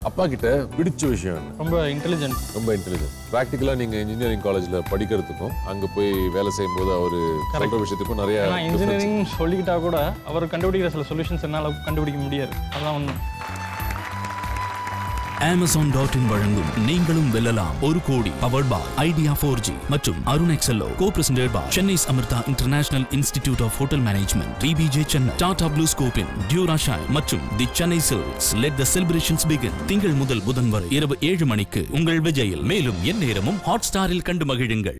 அப்பா கிட்ட பிடிச்ச விஷயம் என்ன ரொம்ப இன்டெலிஜென்ட் ரொம்ப இன்டெலிஜென்ட் ப்ராக்டிக்கலாக நீங்கள் இன்ஜினியரிங் காலேஜில் படிக்கிறதுக்கும் அங்கே போய் வேலை செய்யும்போது அவர் சொல்கிற விஷயத்துக்கும் நிறைய ஏன்னா difference இன்ஜினியரிங் சொல்லிக்கிட்டா கூட அவர் கண்டுபிடிக்கிற சில சொல்யூஷன்ஸ் என்னால் கண்டுபிடிக்க முடியாது அதான் ஒன்று அமேசான் டாட் இன் வழங்கும் நீங்களும் வெல்லலாம் ஒரு கோடி powered by Idea four G மற்றும் Arun Excello co presented by Chennai Amrita international institute of hotel management TBJ Chennai Tata ப்ளூ ஸ்கோப்பின் டியூரா ஷைன் மற்றும் the Chennai Silks let the celebrations begin திங்கள் முதல் புதன் வரை இரவு ஏழு மணிக்கு உங்கள் விஜயில் மேலும் எந்நேரமும் ஹாட் ஸ்டாரில் கண்டு மகிழுங்கள்